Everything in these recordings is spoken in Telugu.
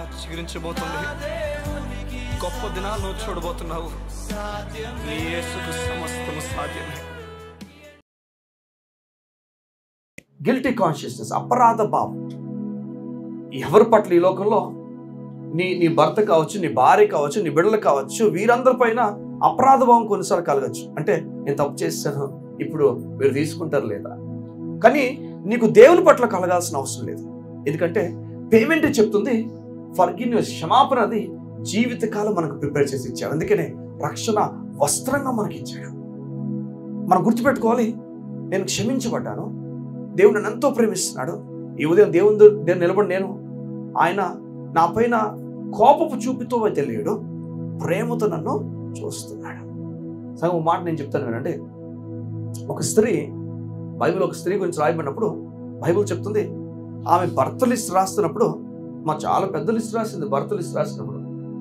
చిగురించబోతుంది గొప్ప దినాలు నువ్వు చూడబోతున్నావు నీ యేసుకు సమస్తము సాధ్యమే గిల్టీ కాన్షియస్నెస్ అపరాధ భావం ఎవరి పట్ల ఈ లోకంలో నీ నీ భర్త కావచ్చు నీ భార్య కావచ్చు నీ బిడ్డలు కావచ్చు వీరందరి పైన అపరాధ భావం కొన్నిసార్లు కలగచ్చు అంటే నేను తప్పు చేశాను ఇప్పుడు మీరు తీసుకుంటారు లేదా కానీ నీకు దేవుని పట్ల కలగాల్సిన అవసరం లేదు ఎందుకంటే పేమెంట్ చెప్తుంది ఫర్గిన్యూస్ క్షమాపణ అది జీవితకాలం మనకు ప్రిపేర్ చేసి ఇచ్చాడు అందుకనే రక్షణ వస్త్రంగా మనకి ఇచ్చాడు మనం గుర్తుపెట్టుకోవాలి నేను క్షమించబడ్డాను దేవుడు నన్ను ఎంతో ప్రేమిస్తున్నాడు ఈ ఉదయం దేవుని దగ్గర నిలబడి నేను ఆయన నా పైన కోపపు చూపుతో అయితే లేడు ప్రేమతో నన్ను చూస్తున్నాడు సగం ఒక మాట నేను చెప్తాను వినండి ఒక స్త్రీ బైబిల్ ఒక స్త్రీ గురించి రాయబడినప్పుడు బైబిల్ చెప్తుంది ఆమె భర్త లిస్ట్ రాస్తున్నప్పుడు మా చాలా పెద్ద లిస్ట్ రాసింది భర్త లిస్ట్ రాసినప్పుడు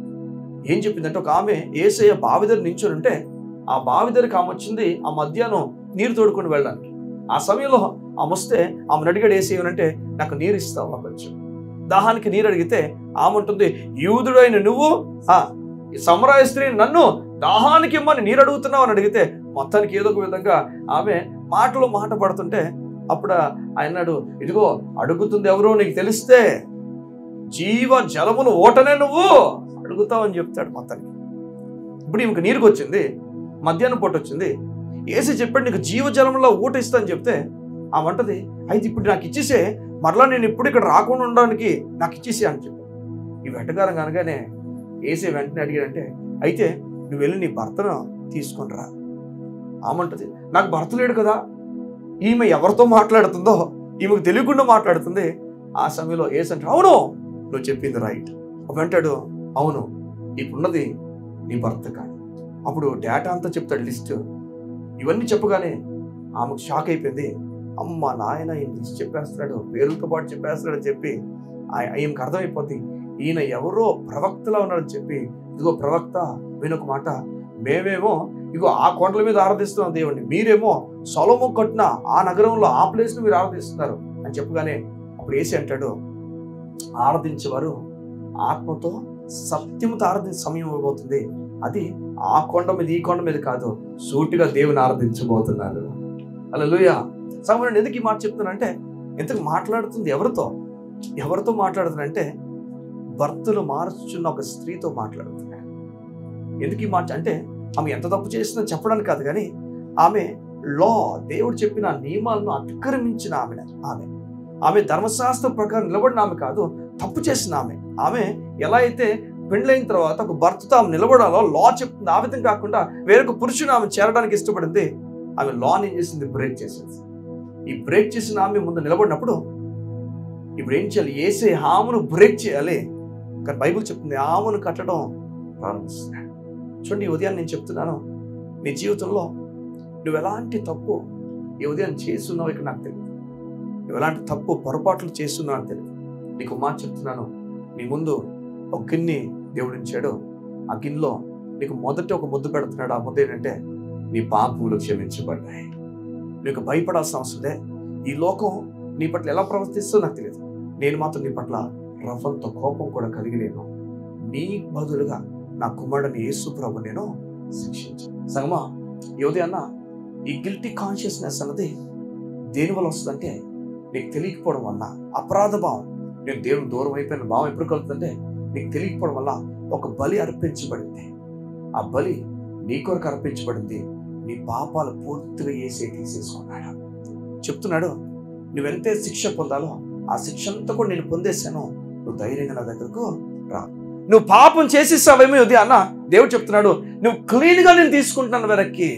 ఏం చెప్పిందంటే ఒక ఆమె ఏసయ్య బావి దగ్గర నించుని ఉంటే ఆ బావి దగ్గరికి ఆమె వచ్చింది ఆ మధ్యాహ్నం నీరు తోడుకొని వెళ్ళడానికి ఆ సమయంలో ఆమె వస్తే ఆమెను అడిగాడు ఏసేయనంటే నాకు నీరు ఇస్తావా కొంచెం దాహానికి నీరు అడిగితే ఆమె ఉంటుంది యూదుడైన నువ్వు ఆ ఈ సమరాయ స్త్రీ నన్ను దాహానికి ఇమ్మని నీరు అడుగుతున్నావు అని అడిగితే మొత్తానికి ఏదో ఒక విధంగా ఆమె మాటలో మాట పడుతుంటే అప్పుడు ఆయన అన్నాడు ఇదిగో అడుగుతుంది ఎవరో నీకు తెలిస్తే జీవ జలమును ఓటనే నువ్వు అడుగుతావని చెప్తాడు మొత్తానికి ఇప్పుడు ఈమెకు నీరుకు వచ్చింది మధ్యాహ్నం పూట వచ్చింది ఏసి చెప్పాడు నీకు జీవజలంలో ఊట ఇస్తా అని చెప్తే ఆ వంటది అయితే ఇప్పుడు నాకు ఇచ్చేసే మరలా నేను ఇప్పుడు ఇక్కడ రాకుండా ఉండడానికి నాకు ఇచ్చేసే అని చెప్పి ఈ వెంటగారం కనుకనే ఏసే వెంటనే అడిగాడంటే అయితే నువ్వు వెళ్ళి నీ భర్తను తీసుకొని రా ఆమంటది నాకు భర్త లేడు కదా ఈమె ఎవరితో మాట్లాడుతుందో ఈమెకు తెలియకుండా మాట్లాడుతుంది ఆ సమయంలో ఏసంటే అవును నువ్వు చెప్పింది రైట్ వెంటాడు అవును ఇప్పుడున్నది నీ భర్త కాదు అప్పుడు డేటా అంతా చెప్తాడు లిస్ట్ ఇవన్నీ చెప్పగానే ఆమెకు షాక్ అయిపోయింది అమ్మ నాయన ఈయన లిస్ట్ చెప్పేస్తున్నాడు పేరులతో పాటు చెప్పేస్తున్నాడని చెప్పి ఆ- ఈయనకు అర్థమైపోద్ది ఈయన ఎవరో ప్రవక్తలా ఉన్నాడని చెప్పి ఇదిగో ప్రవక్త వినొక మాట మేమేమో ఇగో ఆ కొండల మీద ఆరాధిస్తున్నాం దేవుణ్ణి మీరేమో సొలము కట్టిన ఆ నగరంలో ఆ ప్లేస్ను మీరు ఆరాధిస్తున్నారు అని చెప్పగానే అప్పుడు ఏసి అంటాడు ఆరాధించేవారు ఆత్మతో సత్యముతో ఆరాధించే సమయం ఇవ్వబోతుంది అది ఆ కొండ మీద ఈ కొండ మీద కాదు సూటిగా దేవుని ఆరాధించబోతున్నారు అలా లూయ సమయం ఎందుకు ఈ మాట చెప్తున్నానంటే ఎందుకు మాట్లాడుతుంది ఎవరితో ఎవరితో మాట్లాడుతున్నానంటే భర్తలు మార్చుచున్న ఒక స్త్రీతో మాట్లాడుతున్నాడు ఎందుకు ఈ మాట అంటే ఆమె ఎంత తప్పు చేసిందని చెప్పడానికి కాదు కానీ ఆమె లా దేవుడు చెప్పిన నియమాలను అతిక్రమించిన ఆమె ఆమె ఆమె ధర్మశాస్త్ర ప్రకారం నిలబడిన ఆమె కాదు తప్పు చేసిన ఆమె ఆమె ఎలా అయితే పెండ్లైన తర్వాత ఒక భర్తతో ఆమె నిలబడాలో లా చెప్తుంది ఆ విధంగా కాకుండా వేరొక పురుషుని ఆమె చేరడానికి ఇష్టపడింది ఆమె లాని ఏం చేసింది బ్రేక్ చేసింది ఈ బ్రేక్ చేసిన ఆమె ముందు నిలబడినప్పుడు ఇప్పుడు ఏం చేయాలి ఏసే హామును బ్రేక్ చేయాలి కానీ బైబిల్ చెప్తుంది ఆమెను కట్టడం ప్రారంభిస్తున్నాడు చూడండి ఈ ఉదయం నేను చెప్తున్నాను నీ జీవితంలో నువ్వు ఎలాంటి తప్పు ఈ ఉదయం చేస్తున్నావు ఇక్కడ నాకు తెలియదు నువ్వు ఎలాంటి తప్పు పొరపాట్లు చేస్తున్నావు అని తెలియదు నీకు మాట చెప్తున్నాను నీ ముందు ఒక గిన్నె దేవుడించాడు ఆ గిన్నెలో నీకు మొదట ఒక ముద్దు పెడుతున్నాడు ఆ ముద్ద ఏంటంటే నీ పాపములు క్షమించబడ్డాయి నీకు భయపడాల్సిన అవసరం లే ఈ లోకం నీ పట్ల ఎలా ప్రవర్తిస్తుందో నాకు తెలియదు నేను మాత్రం నీ పట్ల రవ్వంతో కోపం కూడా కలిగి లేను నీ బదులుగా నా కుమారుడిని యేసు ప్రభు నేను శిక్షించాను సంగమా ఈ ఉదయాన్న ఈ గిల్టీ కాన్షియస్నెస్ అన్నది దేని వల్ల వస్తుందంటే నీకు తెలియకపోవడం వల్ల అపరాధ భావం నేను దేవుని దూరం అయిపోయిన భావం ఎప్పుడు కలుగుతుందంటే నీకు తెలియకపోవడం వల్ల ఒక బలి అర్పించబడింది ఆ బలి నీ కొరకు అర్పించబడింది నీ పాపాలు పూర్తిగా ఏసే తీసేసుకున్నాడు చెప్తున్నాడు నువ్వెంతే శిక్ష పొందాలో ఆ శిక్ష అంతా కూడా నేను పొందేశాను నువ్వు ధైర్యంగా నా దగ్గరకు రా నువ్వు పాపం చేసేసావేమో ఇది అన్న దేవుడు చెప్తున్నాడు నువ్వు క్లీన్గా నేను తీసుకుంటున్నాను వెనక్కి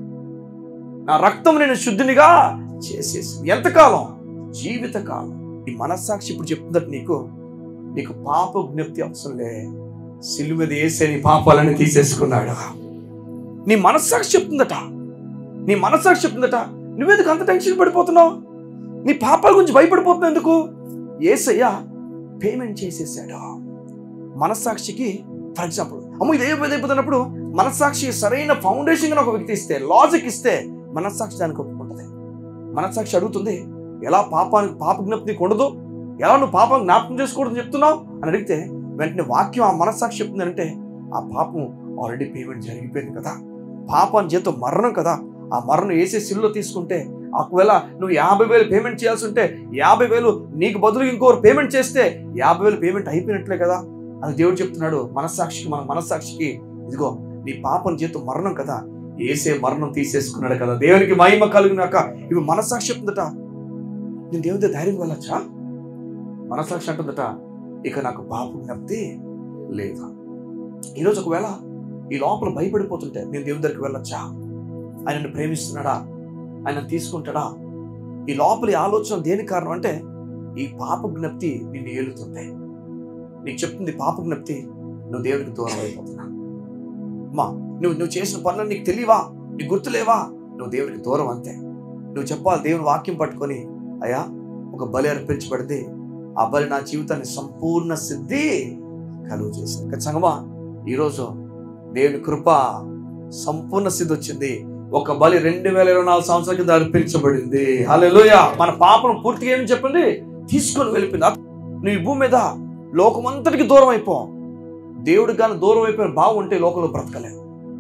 నా రక్తం నేను శుద్ధినిగా చేసేసి ఎంతకాలం జీవితకాలం నీ మనస్సాక్షి ఇప్పుడు చెప్తుందట నీకు నీకు పాప జ్ఞప్తి అవసరం లే సిలువది వేసే నీ పాపాలని తీసేసుకున్నాడు నీ మనస్సాక్షి చెప్తుందట నీ మనస్సాక్షి చెప్తుందట నువ్వెందుకు అంత టెన్షన్ పడిపోతున్నావు నీ పాపాల గురించి భయపడిపోతున్నావు ఎందుకు ఏసయ్య పేమెంట్ చేసేసాడు మనస్సాక్షికి ఫర్ ఎగ్జాంపుల్ అమ్మ ఇది అయిపోతున్నప్పుడు మనస్సాక్షి సరైన ఫౌండేషన్ ఒక వ్యక్తి ఇస్తే లాజిక్ ఇస్తే మనస్సాక్షి దానికి ఒప్పుకుంటుంది మనస్సాక్షి అడుగుతుంది ఎలా పాపానికి పాప జ్ఞప్తి నీకు ఉండదు ఎలా నువ్వు పాపం జ్ఞాపకం చేసుకోవడం చెప్తున్నావు అని అడిగితే వెంటనే వాక్యం ఆ మనస్సాక్షి చెప్తుందంటే ఆ పాపం ఆల్రెడీ పేమెంట్ జరిగిపోయింది కదా పాపం జీతం మరణం కదా ఆ మరణం వేసే సిల్లో తీసుకుంటే ఒకవేళ నువ్వు యాభై వేలు పేమెంట్ చేయాల్సి ఉంటే యాభై వేలు నీకు బదులు ఇంకోరు పేమెంట్ చేస్తే యాభై వేలు పేమెంట్ అయిపోయినట్లే కదా అని దేవుడు చెప్తున్నాడు మనస్సాక్షికి మన మనస్సాక్షికి ఇదిగో నీ పాపం జీతం మరణం కదా ఏసే మరణం తీసేసుకున్నాడు కదా దేవునికి మహిమ కలిగినాక ఇవి మనస్సాక్షి చెప్తుందట నేను దేవుని దగ్గర ధైర్యం వెళ్ళొచ్చా మనస్సాక్షి అంటుందట ఇక నాకు పాపం జ్ఞప్తి లేదు ఈరోజు ఒకవేళ ఈ లోపల భయపడిపోతుంటే నేను దేవుని దగ్గరికి వెళ్ళొచ్చా ఆయనను ప్రేమిస్తున్నాడా ఆయన తీసుకుంటాడా ఈ లోపలి ఆలోచన దేని కారణం అంటే ఈ పాప జ్ఞప్తి నిన్ను ఏలుతుంది నీకు చెప్తుంది పాప జ్ఞప్తి నువ్వు దేవునికి దూరం అయిపోతున్నా అమ్మా నువ్వు నువ్వు చేసిన పనులు నీకు తెలియవా నీకు గుర్తులేవా నువ్వు దేవునికి దూరం అంతే నువ్వు చెప్పాలి దేవుని వాక్యం పట్టుకొని అయ్యా ఒక బలి అర్పించబడితే ఆ బలి నా జీవితాన్ని సంపూర్ణ సిద్ధి కలుగు చేసింది ఖచ్చితంగా ఈరోజు దేవుని కృప సంపూర్ణ సిద్ధి వచ్చింది ఒక బలి రెండు వేల ఇరవై నాలుగు సంవత్సరాల కింద అర్పించబడింది హల్లెలూయా మన పాపను పూర్తిగా ఏమని చెప్పింది తీసుకొని వెళ్ళిపోయింది నువ్వు ఈ భూమి మీద లోకమంతటికి దూరం అయిపో దేవుడికి కానీ దూరం అయిపోయిన బాగుంటే లోకంలో బ్రతకలేవు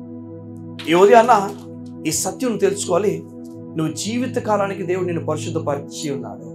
ఈ ఉదయాన్న ఈ సత్యం తెలుసుకోవాలి నువ్వు జీవిత కాలానికి దేవుడు నిన్ను పరిశుద్ధపరిచి ఉన్నాడు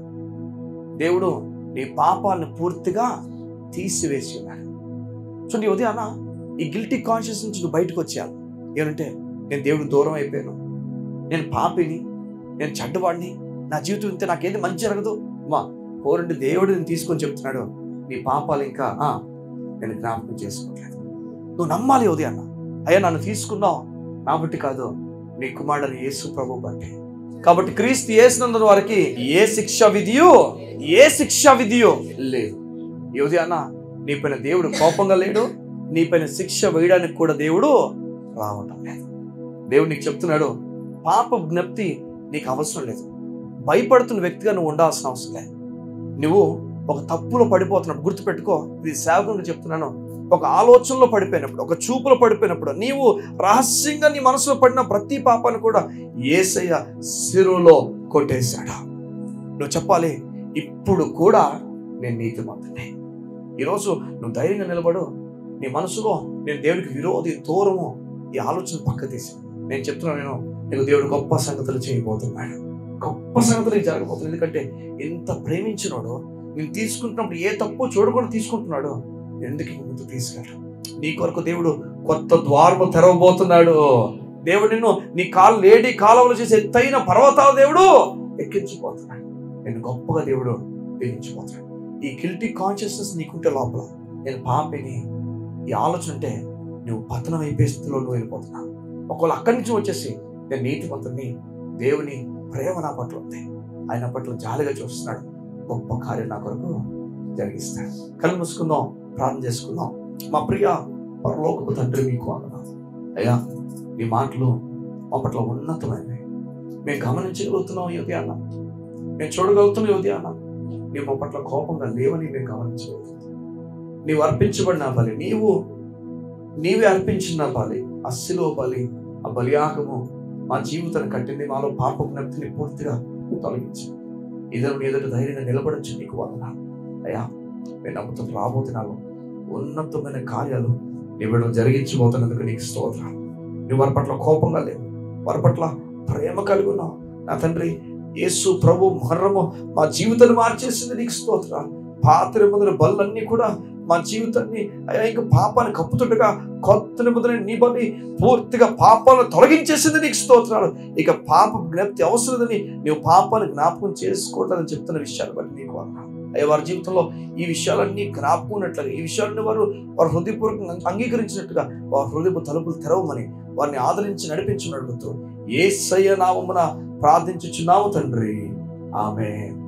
దేవుడు నీ పాపాలను పూర్తిగా తీసివేసి ఉన్నాడు సో నీ ఉదయాన్న ఈ గిల్టీ కాన్షియస్ నుంచి నువ్వు బయటకు వచ్చేయాలి ఏమంటే నేను దేవుడు దూరం అయిపోయాను నేను పాపిని నేను చెడ్డవాడిని నా జీవితం ఇంతే నాకేది మంచి జరగదు మా పోరండి దేవుడు నేను తీసుకొని చెప్తున్నాడు నీ పాపాలు ఇంకా ఆ, నేను జ్ఞాపకం చేసుకోవట్లేదు నువ్వు నమ్మాలి ఉదయాన్న అయ్యా నన్ను తీసుకున్నావు నా బట్టి కాదు నీ కుమారుడని యేసు ప్రభు బట్టి కాబట్టి క్రీస్తు వేసినందున వారికి ఏ శిక్ష విధియో ఏ శిక్ష విధియో లేదు ఈ ఉదయాన్న నీ పైన దేవుడు కోపంగా లేడు నీ పైన శిక్ష వేయడానికి కూడా దేవుడు రావటం లేదు దేవుడు నీకు చెప్తున్నాడు పాప జ్ఞప్తి నీకు అవసరం లేదు భయపడుతున్న వ్యక్తిగా నువ్వు ఉండాల్సిన అవసరం లేదు నువ్వు ఒక తప్పులో పడిపోతున్నప్పుడు గుర్తుపెట్టుకో ఇది సేవకునికి చెప్తున్నాను ఒక ఆలోచనలో పడిపోయినప్పుడు ఒక చూపులో పడిపోయినప్పుడు నీవు రహస్యంగా నీ మనసులో పడిన ప్రతి పాపాన్ని కూడా ఏసయ్య సిరులో కొట్టేశాడు నువ్వు చెప్పాలి ఇప్పుడు కూడా నేను నీతిమంతుని ఈరోజు నువ్వు ధైర్యంగా నిలబడు నీ మనసులో నేను దేవుడికి విరోధి దూరము ఈ ఆలోచన పక్క తీసి నేను చెప్తున్నాను నేను నీకు దేవుడు గొప్ప సంగతులు చేయబోతున్నాడు గొప్ప సంగతులు నీకు జరగబోతుంది ఎందుకంటే ఎంత ప్రేమించినాడో నేను తీసుకుంటున్నప్పుడు ఏ తప్పు చూడకుండా తీసుకుంటున్నాడు ఎందుకు ఇంక ముందు తీసుకెళ్ళడు నీ కొరకు దేవుడు కొత్త ద్వారము తెరవబోతున్నాడు దేవుడు నిన్ను నీ కాలు లేడి కాలువలు చేసి ఎత్తైన పర్వతాల దేవుడు ఎక్కించిపోతున్నాడు నేను గొప్పగా దేవుడు దీవించిపోతున్నాడు ఈ గిల్టీ కాన్షియస్నెస్ నీకుంటే లోపల నేను పాపిని ఈ ఆలోచన ఉంటే నువ్వు పతనం అయిపోయే స్థితిలో నువ్వు వెళ్ళిపోతున్నావు ఒకవేళ అక్కడి నుంచి వచ్చేసి నేను నీతిమంతుని దేవుని ప్రేమ నా పట్ల ఉంది ఆయన పట్ల జాలిగా చూస్తున్నాడు గొప్ప కార్యం నా కొరకు జరిగిస్తాడు కళ్ళు మూసుకుందాం ప్రార్థన చేసుకుందాం మా ప్రియ పరలోకపు తండ్రి మీకు వందనాలు అయ్యా ఈ మాటలు మా పట్ల ఉన్నతమైనవి మేము గమనించగలుగుతున్నాం ఈ ఉదయాన్న మేము చూడగలుగుతున్నాం ఈ ఉదయాన్న నీ మా పట్ల కోపంగా లేవని మేము గమనించగలుగుతున్నాం నీవు అర్పించబడిన బలి నీవు నీవే అర్పించిన బలి అస్సిలో బలి ఆ బలియాగము మా జీవితాన్ని కట్టింది మాలో పాప జ్ఞప్తిని పూర్తిగా తొలగించి ఇద్దరు ఎదుట ధైర్యంగా నిలబడచ్చు నీకు వందనాలు అయ్యా మేము నమ్ముతున్న రాబోతున్నాను ఉన్నతమైన కార్యాలు నీవు జరిగించబోతున్నందుకు నీకు స్తోత్రాలు నువ్వు వారి పట్ల కోపంగా లేవు వారి పట్ల ప్రేమ కలిగి ఉన్నావు నా తండ్రి యేసు ప్రభు మరణము మా జీవితాన్ని మార్చేసింది నీకు స్తోత్రాలు పాత నిబంధన బల్లన్నీ కూడా మా జీవితాన్ని అయ్యా ఇంకా పాపాన్ని కప్పుతుండగా కొత్త నిబంధన నీ బలి పూర్తిగా పాపాలను తొలగించేసింది నీకు స్తోత్రాలు ఇక పాప జ్ఞప్తి అవసరం లేదని నీవు పాపాన్ని జ్ఞాపకం చేసుకోవట్లేదని చెప్తున్న విషయాలు బట్టి నీకు వందనాలు. అయ్యా వారి జీవితంలో ఈ విషయాలన్నీ జ్ఞాపకం ఉన్నట్లుగా ఈ విషయాలన్నీ వారు వారు హృదయపూర్వకంగా అంగీకరించినట్టుగా వారి హృదయపు తలుపులు తెరవమని వారిని ఆదరించి నడిపించి నడుపుతూ ఏ నామమున ప్రార్థించుచున్నాము తండ్రి ఆమె